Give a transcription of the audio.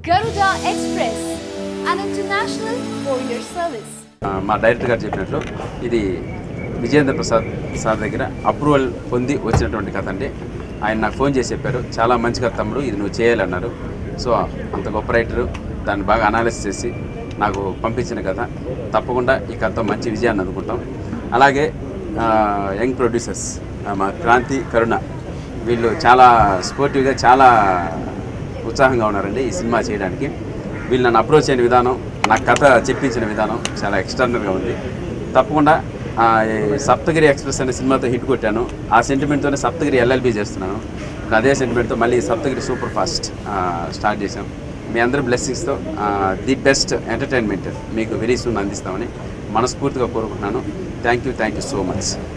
Garuda Express, an international courier service. ఆ, మా director గారు చెప్పినట్లు ఇది విజయేంద్ర ప్రసాద్ సార్ దగ్గర అప్రూవల్ పొంది వచ్చినటువంటి కథ అండి ఆయన నాకు ఫోన్ చేసి చెప్పారు చాలా మంచి కథ తమ్ముడు ఇది నువ్వు చేయాలన్నారు సో అంత గొప్ప రైటరు దాన్ని బాగా అనాలిసిస్ చేసి నాకు పంపించిన కథ తప్పకుండా ఈ కథ మంచి విజయాన్ని అందుకుంటాం అలాగే ఆ, యంగ్ ప్రొడ్యూసర్స్ ఆ, మా క్రాంతి కరుణ వీళ్ళు చాలా స్పోర్టివ్గా చాలా ఉత్సాహంగా ఉన్నారండి ఈ సినిమా చేయడానికి వీళ్ళు నన్ను అప్రోచ్ అయిన విధానం నా కథ చెప్పించిన విధానం చాలా ఎక్స్టర్నల్గా ఉంది తప్పకుండా ఆ, ఈ సప్తగిరి ఎక్స్ప్రెస్ అనే సినిమాతో హిట్ కొట్టాను ఆ సెంటిమెంట్తోనే సప్తగిరి ఎల్ఎల్బి చేస్తున్నాను ఇప్పుడు అదే సెంటిమెంట్తో మళ్ళీ సప్తగిరి సూపర్ ఫాస్ట్ స్టార్ట్ చేశాం మీ అందరి బ్లెస్సింగ్స్తో ది బెస్ట్ ఎంటర్టైన్మెంట్ మీకు వెరీ సూన్ అందిస్తామని మనస్ఫూర్తిగా కోరుకుంటున్నాను thank you thank you so much